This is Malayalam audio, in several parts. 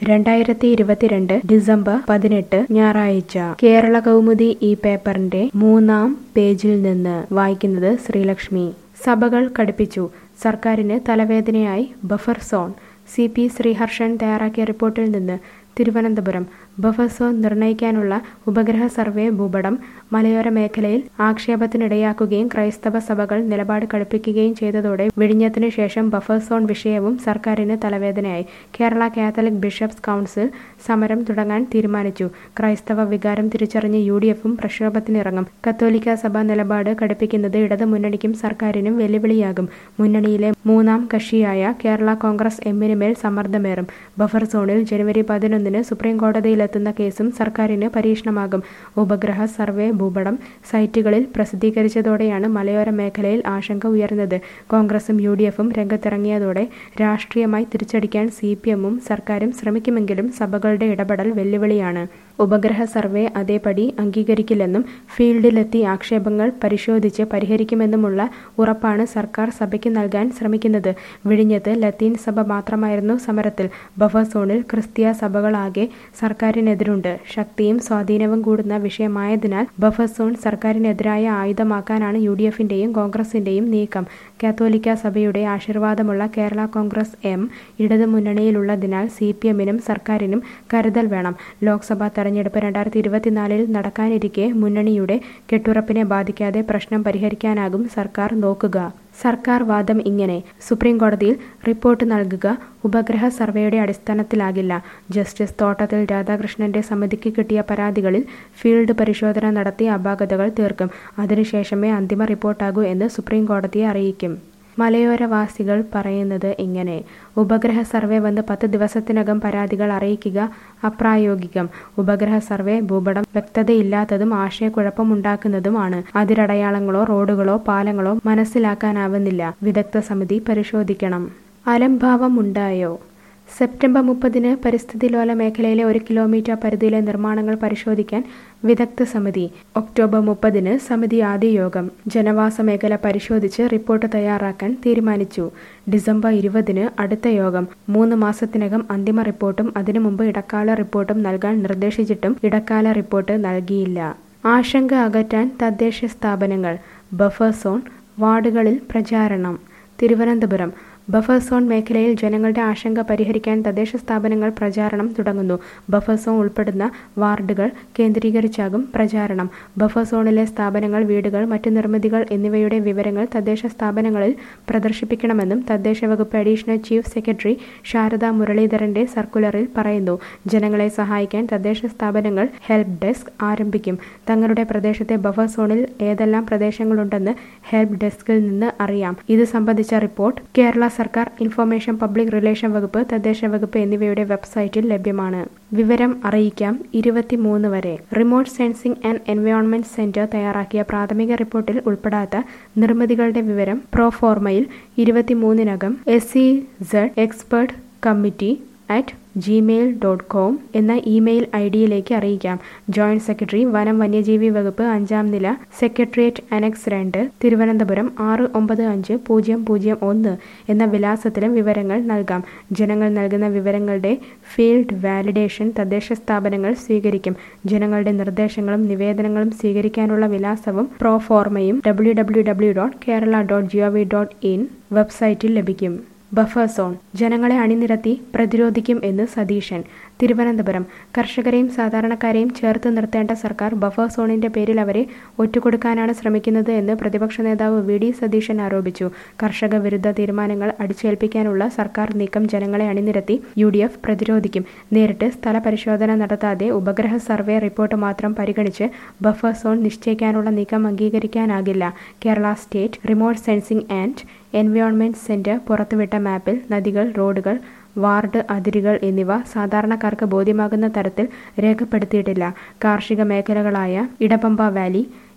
രണ്ടായിരത്തി ഇരുപത്തിരണ്ട് ഡിസംബർ പതിനെട്ട് ഞായറാഴ്ച കേരള കൗമുദി ഈ പേപ്പറിന്റെ മൂന്നാം പേജിൽ നിന്ന് വായിക്കുന്നത് ശ്രീലക്ഷ്മി സഭകൾ കടുപ്പിച്ചു സർക്കാരിന് തലവേദനയായി buffer zone C P Sreeharshan തയ്യാറാക്കിയ റിപ്പോർട്ടിൽ നിന്ന് തിരുവനന്തപുരം ബഫർ സോൺ നിർണ്ണയിക്കാനുള്ള ഉപഗ്രഹ സർവേ ഭൂപടം മലയോര മേഖലയിൽ ആക്ഷേപത്തിനിടയാക്കുകയും ക്രൈസ്തവ സഭകൾ നിലപാട് കടുപ്പിക്കുകയും ചെയ്തതോടെ വിഴിഞ്ഞത്തിനു ശേഷം ബഫർ സോൺ വിഷയവും സർക്കാരിന് തലവേദനയായി കേരള കാത്തലിക് ബിഷപ്സ് കൗൺസിൽ സമരം തുടങ്ങാൻ തീരുമാനിച്ചു ക്രൈസ്തവ വികാരം തിരിച്ചറിഞ്ഞ് യു ഡി എഫും പ്രക്ഷോഭത്തിനിറങ്ങും കത്തോലിക്ക സഭ നിലപാട് കടുപ്പിക്കുന്നത് ഇടതു മുന്നണിക്കും സർക്കാരിനും വെല്ലുവിളിയാകും മുന്നണിയിലെ മൂന്നാം കക്ഷിയായ കേരള കോൺഗ്രസ് എമ്മിന് മേൽ സമ്മർദ്ദമേറും ബഫർ സോണിൽ ജനുവരി പതിനൊന്നിന് സുപ്രീം കോടതിയിലെത്തുന്ന കേസും സർക്കാരിന് പരീക്ഷണമാകും ഉപഗ്രഹ സർവേ ഭൂപടം സൈറ്റുകളിൽ പ്രസിദ്ധീകരിച്ചതോടെയാണ് മലയോര മേഖലയിൽ ആശങ്ക ഉയർന്നത് കോൺഗ്രസും യു ഡി എഫും രംഗത്തിറങ്ങിയതോടെ രാഷ്ട്രീയമായി തിരിച്ചടിക്കാൻ സി പി എമ്മും സർക്കാരും ശ്രമിക്കുമെങ്കിലും സഭകളുടെ ഇടപെടൽ വെല്ലുവിളിയാണ് ഉപഗ്രഹ സർവേ അതേപടി അംഗീകരിക്കില്ലെന്നും ഫീൽഡിലെത്തി ആക്ഷേപങ്ങൾ പരിശോധിച്ച് പരിഹരിക്കുമെന്നുമുള്ള ഉറപ്പാണ് സർക്കാർ സഭയ്ക്ക് നൽകാൻ ശ്രമിക്കുന്നത് വിഴിഞ്ഞത്ത് ലത്തീൻ സഭ മാത്രമായിരുന്നു സമരത്തിൽ ബഫർ സോണിൽ ക്രിസ്തീയ സഭകളാകെ സർക്കാരിനെതിരുണ്ട് ശക്തിയും സ്വാധീനവും കൂടുന്ന വിഷയമായതിനാൽ ബഫർ സോൺ സർക്കാരിനെതിരായ ആയുധമാക്കാനാണ് യു ഡി എഫിന്റെയും കോൺഗ്രസിന്റെയും നീക്കം കാത്തോലിക്ക സഭയുടെ ആശീർവാദമുള്ള കേരള കോൺഗ്രസ് എം ഇടതു മുന്നണിയിലുള്ളതിനാൽ സി പി എമ്മിനും സർക്കാരിനും കരുതൽ വേണം ലോക്സഭാ തെരഞ്ഞെടുപ്പ് രണ്ടായിരത്തി ഇരുപത്തിനാലിൽ നടക്കാനിരിക്കെ മുന്നണിയുടെ കെട്ടുറപ്പിനെ ബാധിക്കാതെ പ്രശ്നം പരിഹരിക്കാനാകും സർക്കാർ നോക്കുക സർക്കാർ വാദം ഇങ്ങനെ സുപ്രീം കോടതിയിൽ റിപ്പോർട്ട് നൽകുക ഉപഗ്രഹ സർവേയുടെ അടിസ്ഥാനത്തിലാകില്ല ജസ്റ്റിസ് തോട്ടത്തിൽ രാധാകൃഷ്ണന്റെ സമിതിക്ക് കിട്ടിയ പരാതികളിൽ ഫീൽഡ് പരിശോധന നടത്തി അപാകതകൾ തീർക്കും അതിനുശേഷമേ അന്തിമ റിപ്പോർട്ടാകൂ എന്ന് സുപ്രീം കോടതിയെ അറിയിക്കും മലയോരവാസികൾ പറയുന്നത് ഇങ്ങനെ ഉപഗ്രഹ സർവേ വന്ന് പത്ത് ദിവസത്തിനകം പരാതികൾ അറിയിക്കുക അപ്രായോഗികം ഉപഗ്രഹ സർവേ ഭൂപടം വ്യക്തതയില്ലാത്തതും ആശയക്കുഴപ്പമുണ്ടാക്കുന്നതുമാണ് അതിരടയാളങ്ങളോ റോഡുകളോ പാലങ്ങളോ മനസ്സിലാക്കാനാവുന്നില്ല വിദഗ്ധ സമിതി പരിശോധിക്കണം അലംഭാവമുണ്ടായോ സെപ്റ്റംബർ മുപ്പതിന് പരിസ്ഥിതി ലോല മേഖലയിലെ ഒരു കിലോമീറ്റർ പരിധിയിലെ നിർമ്മാണങ്ങൾ പരിശോധിക്കാൻ വിദഗ്ധ സമിതി ഒക്ടോബർ മുപ്പതിന് സമിതി ആദ്യ യോഗം ജനവാസ മേഖല പരിശോധിച്ച് റിപ്പോർട്ട് തയ്യാറാക്കാൻ തീരുമാനിച്ചു ഡിസംബർ ഇരുപതിന് അടുത്ത യോഗം മൂന്ന് മാസത്തിനകം അന്തിമ റിപ്പോർട്ടും അതിനു മുമ്പ് ഇടക്കാല റിപ്പോർട്ടും നൽകാൻ നിർദ്ദേശിച്ചിട്ടും ഇടക്കാല റിപ്പോർട്ട് നൽകിയില്ല ആശങ്ക അകറ്റാൻ തദ്ദേശ സ്ഥാപനങ്ങൾ ബഫർ സോൺ വാർഡുകളിൽ പ്രചാരണം തിരുവനന്തപുരം ബഫർ സോൺ മേഖലയിൽ ജനങ്ങളുടെ ആശങ്ക പരിഹരിക്കാൻ തദ്ദേശ സ്ഥാപനങ്ങൾ പ്രചാരണം തുടങ്ങുന്നു ബഫർ സോൺ ഉൾപ്പെടുന്ന വാർഡുകൾ കേന്ദ്രീകരിച്ചാകും പ്രചാരണം ബഫർ സോണിലെ സ്ഥാപനങ്ങൾ വീടുകൾ മറ്റു നിർമ്മിതികൾ എന്നിവയുടെ വിവരങ്ങൾ തദ്ദേശ സ്ഥാപനങ്ങളിൽ പ്രദർശിപ്പിക്കണമെന്നും തദ്ദേശ വകുപ്പ് അഡീഷണൽ ചീഫ് സെക്രട്ടറി ശാരദ മുരളീധരന്റെ സർക്കുലറിൽ പറയുന്നു ജനങ്ങളെ സഹായിക്കാൻ തദ്ദേശ സ്ഥാപനങ്ങൾ ഹെൽപ്പ് ഡെസ്ക് ആരംഭിക്കും തങ്ങളുടെ പ്രദേശത്തെ ബഫർ സോണിൽ ഏതെല്ലാം പ്രദേശങ്ങളുണ്ടെന്ന് ഹെൽപ്പ് ഡെസ്കിൽ നിന്ന് അറിയാം ഇത് സംബന്ധിച്ച റിപ്പോർട്ട് കേരള സർക്കാർ ഇൻഫർമേഷൻ പബ്ലിക് റിലേഷൻ വകുപ്പ് തദ്ദേശ വകുപ്പ് എന്നിവയുടെ വെബ്സൈറ്റിൽ ലഭ്യമാണ് വിവരം അറിയിക്കാം ഇരുപത്തിമൂന്ന് വരെ remote sensing and environment centre തയ്യാറാക്കിയ പ്രാഥമിക റിപ്പോർട്ടിൽ ഉൾപ്പെടാത്ത നിർമ്മിതികളുടെ വിവരം പ്രോഫോർമയിൽ ഇരുപത്തിമൂന്നിനകം S C Z expert committee at Gmail dot com എന്ന ഇമെയിൽ ഐ ഡിയിലേക്ക് അറിയിക്കാം ജോയിന്റ് സെക്രട്ടറി വനം വന്യജീവി വകുപ്പ് അഞ്ചാം നില സെക്രട്ടേറിയറ്റ് അനക്സ് രണ്ട് തിരുവനന്തപുരം ആറ് ഒമ്പത് അഞ്ച് പൂജ്യം പൂജ്യം ഒന്ന് എന്ന വിലാസത്തിലും വിവരങ്ങൾ നൽകാം ജനങ്ങൾ നൽകുന്ന വിവരങ്ങളുടെ ഫീൽഡ് വാലിഡേഷൻ തദ്ദേശ സ്ഥാപനങ്ങൾ സ്വീകരിക്കും ജനങ്ങളുടെ നിർദ്ദേശങ്ങളും നിവേദനങ്ങളും സ്വീകരിക്കാനുള്ള വിലാസവും പ്രോഫോർമയും W W W dot Kerala dot G O V dot in വെബ്സൈറ്റിൽ ലഭിക്കും ബഫർ സോൺ ജനങ്ങളെ അണിനിരത്തി പ്രതിരോധിക്കും എന്ന് സതീശൻ തിരുവനന്തപുരം കർഷകരെയും സാധാരണക്കാരെയും ചേർത്ത് നിർത്തേണ്ട സർക്കാർ ബഫർ സോണിന്റെ പേരിൽ അവരെ ഒറ്റുകൊടുക്കാനാണ് ശ്രമിക്കുന്നത് എന്ന് പ്രതിപക്ഷ നേതാവ് വി ഡി സതീശൻ ആരോപിച്ചു കർഷക വിരുദ്ധ തീരുമാനങ്ങൾ അടിച്ചേൽപ്പിക്കാനുള്ള സർക്കാർ നീക്കം ജനങ്ങളെ അണിനിരത്തി യു ഡി എഫ് പ്രതിരോധിക്കും നേരിട്ട് സ്ഥല പരിശോധന നടത്താതെ ഉപഗ്രഹ സർവേ റിപ്പോർട്ട് മാത്രം പരിഗണിച്ച് ബഫർ സോൺ നിശ്ചയിക്കാനുള്ള നീക്കം അംഗീകരിക്കാനാകില്ല Kerala state remote sensing and environment centre പുറത്തുവിട്ട മാപ്പിൽ നദികൾ റോഡുകൾ വാർഡ് അതിരുകൾ എന്നിവ സാധാരണക്കാർക്ക് ബോധ്യമാകുന്ന തരത്തിൽ രേഖപ്പെടുത്തിയിട്ടില്ല കാർഷിക മേഖലകളായ ഇടപ്പമ്പ വാലി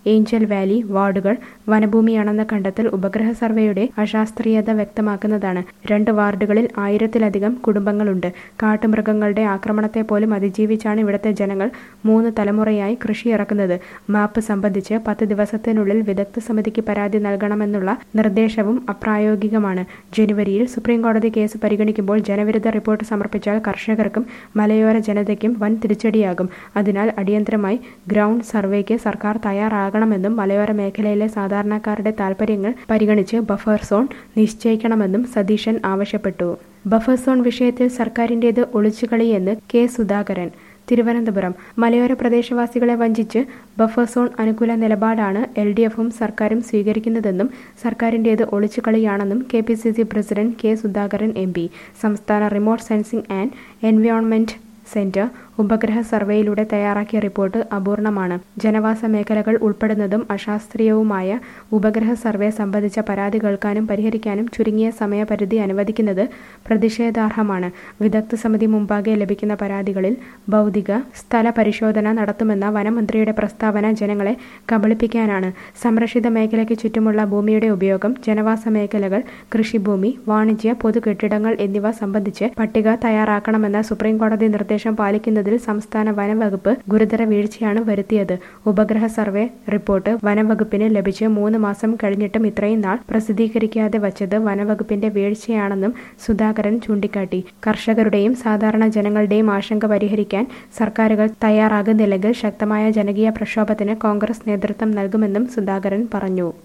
ഏഞ്ചൽ വാലി വാർഡുകൾ വനഭൂമിയാണെന്ന കണ്ടെത്തൽ ഉപഗ്രഹ സർവേയുടെ അശാസ്ത്രീയത വ്യക്തമാക്കുന്നതാണ് രണ്ട് വാർഡുകളിൽ ആയിരത്തിലധികം കുടുംബങ്ങളുണ്ട് കാട്ടുമൃഗങ്ങളുടെ ആക്രമണത്തെ പോലും അതിജീവിച്ചാണ് ഇവിടുത്തെ ജനങ്ങൾ മൂന്ന് തലമുറയായി കൃഷി ഇറക്കുന്നത് മാപ്പ് സംബന്ധിച്ച് പത്ത് ദിവസത്തിനുള്ളിൽ വിദഗ്ധ സമിതിക്ക് പരാതി നൽകണമെന്നുള്ള നിർദ്ദേശവും അപ്രായോഗികമാണ് ജനുവരിയിൽ സുപ്രീംകോടതി കേസ് പരിഗണിക്കുമ്പോൾ ജനവിരുദ്ധ റിപ്പോർട്ട് സമർപ്പിച്ചാൽ കർഷകർക്കും മലയോര ജനതയ്ക്കും വൻ തിരിച്ചടിയാകും അതിനാൽ അടിയന്തരമായി ഗ്രൗണ്ട് സർവേക്ക് സർക്കാർ തയ്യാറാകണമെന്നും മലയോര മേഖലയിലെ സാധാരണക്കാരുടെ താൽപ്പര്യങ്ങൾ പരിഗണിച്ച് ബഫർ സോൺ നിശ്ചയിക്കണമെന്നും സതീശൻ ആവശ്യപ്പെട്ടു ബഫർ സോൺ വിഷയത്തിൽ സർക്കാരിന്റേത് ഒളിച്ചുകളിയെന്ന് കെ സുധാകരൻ തിരുവനന്തപുരം മലയോര പ്രദേശവാസികളെ വഞ്ചിച്ച് ബഫർ സോൺ അനുകൂല നിലപാടാണ് എൽ ഡി എഫും സർക്കാരും സ്വീകരിക്കുന്നതെന്നും സർക്കാരിന്റേത് ഒളിച്ചുകളിയാണെന്നും K P C C president K Sudhakaran M P സംസ്ഥാന remote sensing and environment centre ഉപഗ്രഹ സർവേയിലൂടെ തയ്യാറാക്കിയ റിപ്പോർട്ട് അപൂർണമാണ് ജനവാസ മേഖലകൾ ഉൾപ്പെടുന്നതും അശാസ്ത്രീയവുമായ ഉപഗ്രഹ സർവേ സംബന്ധിച്ച പരാതി കേൾക്കാനും പരിഹരിക്കാനും ചുരുങ്ങിയ സമയപരിധി അനുവദിക്കുന്നത് പ്രതിഷേധാർഹമാണ് വിദഗ്ധ സമിതി മുമ്പാകെ ലഭിക്കുന്ന പരാതികളിൽ ഭൗതിക സ്ഥല പരിശോധന നടത്തുമെന്ന വനമന്ത്രിയുടെ പ്രസ്താവന ജനങ്ങളെ കബളിപ്പിക്കാനാണ് സംരക്ഷിത മേഖലയ്ക്ക് ചുറ്റുമുള്ള ഭൂമിയുടെ ഉപയോഗം ജനവാസ മേഖലകൾ കൃഷിഭൂമി വാണിജ്യ പൊതു കെട്ടിടങ്ങൾ എന്നിവ സംബന്ധിച്ച് പട്ടിക തയ്യാറാക്കണമെന്ന സുപ്രീംകോടതി നിർദ്ദേശം പാലിക്കുന്നത് ചെയ്യുന്നതിൽ സംസ്ഥാന വനംവകുപ്പ് ഗുരുതര വീഴ്ചയാണ് വരുത്തിയത് ഉപഗ്രഹ സർവേ റിപ്പോർട്ട് വനംവകുപ്പിന് ലഭിച്ച് മൂന്ന് മാസം കഴിഞ്ഞിട്ടും ഇത്രയും നാൾ പ്രസിദ്ധീകരിക്കാതെ വച്ചത് വനംവകുപ്പിന്റെ വീഴ്ചയാണെന്നും സുധാകരൻ ചൂണ്ടിക്കാട്ടി കർഷകരുടെയും സാധാരണ ജനങ്ങളുടെയും ആശങ്ക പരിഹരിക്കാൻ സർക്കാരുകൾ തയ്യാറാകുന്നില്ലെങ്കിൽ ശക്തമായ ജനകീയ പ്രക്ഷോഭത്തിന് കോൺഗ്രസ് നേതൃത്വം നൽകുമെന്നും സുധാകരൻ പറഞ്ഞു